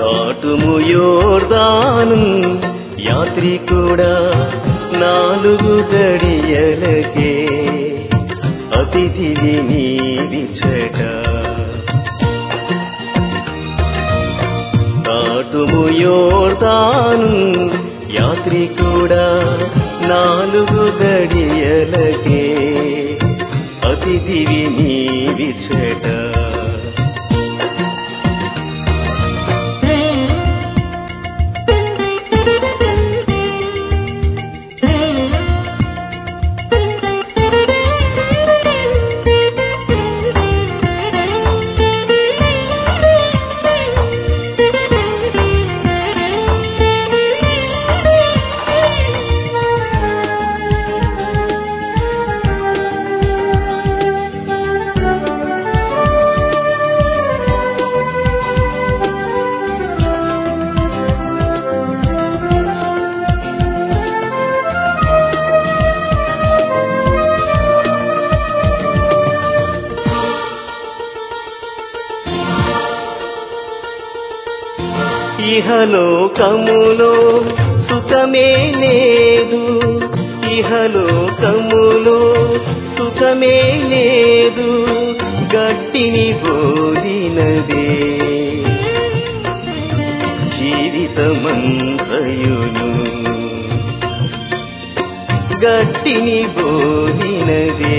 దాటుము యోర్దాను యాత్రికుడా నాలుగు గడియలకే అతిథివి నీవిచట దాటుము యోర్దాను యాత్రికుడా నాలుగు గడియలకే అతిథివి నీవిచట ఇహలోకములో సుఖమే లేదు ఇహలోకములో సుఖమే లేదు గట్టిని బోధినదే జీవితమంతయును గట్టిని బోధినదే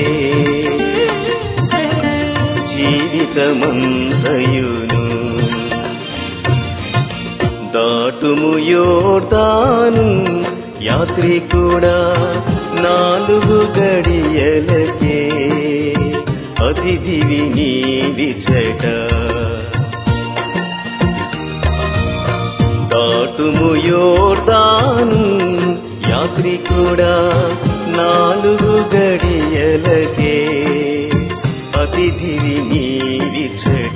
జీవితమంతయును దాటుము యోర్దాను యాత్రికుడా నాలుగు గడియలకే అతిథివి నీవిచట దాటుము యోర్దాను యాత్రికుడా నాలుగు గడియలకే అతిథివి నీవిచట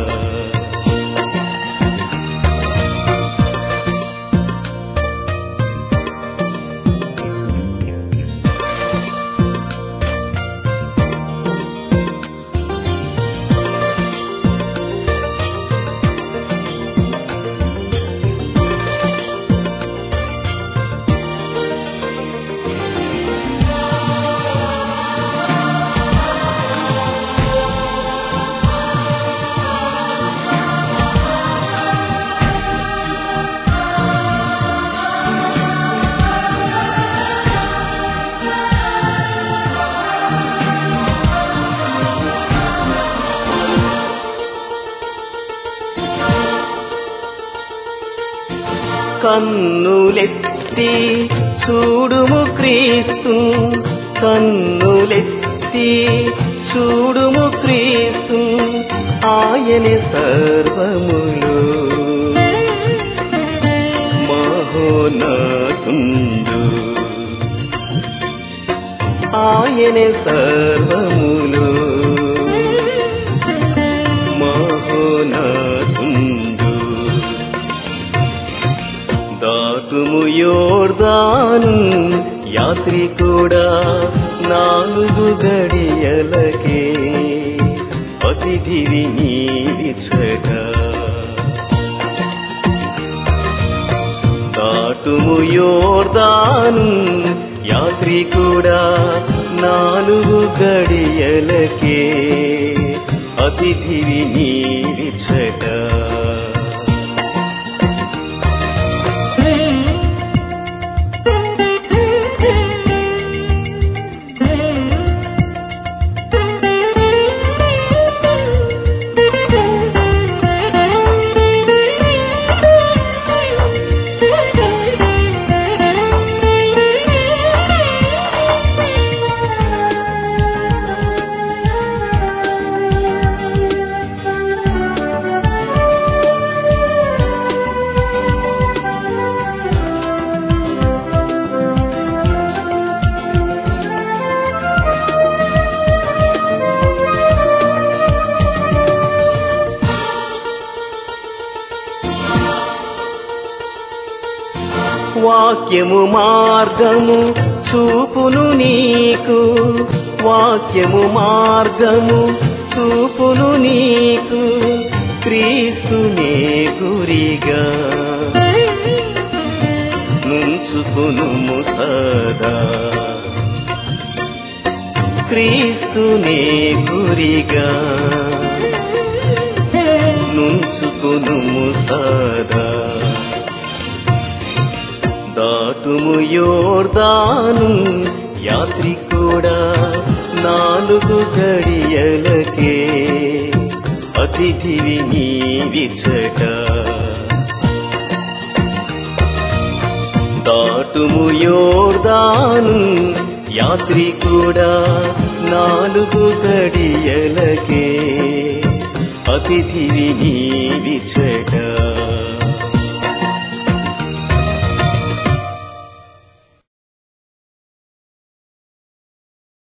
కన్నులెత్తి చూడుము క్రీస్తు కన్నులెత్తి చూడుము క్రీస్తు ఆయన సర్వములు మహోనతుండు ఆయన సర్వములు మహోనతుండు దాటుము యోర్దాను యాత్రికుడా నాలుగు గడియలకే అతిథివి నీవిచట దాటుము యోర్దాను యాత్రికుడా నాలుగు గడియలకే అతిథివి నీవిచట వాక్యము మార్గము చూపును నీకు వాక్యము మార్గము చూపును నీకు క్రీస్తునే గురిగా నుంచుకును సదా క్రీస్తునే గురిగా నుంచుకును సదా దాటుము యోర్దాను యాత్రికుడా నాలుగు గడియలకే అతిథివి నీవిచట దాటుము యోర్దాను యాత్రికుడా నాలుగు గడియలకే అతిథివి నీవిచట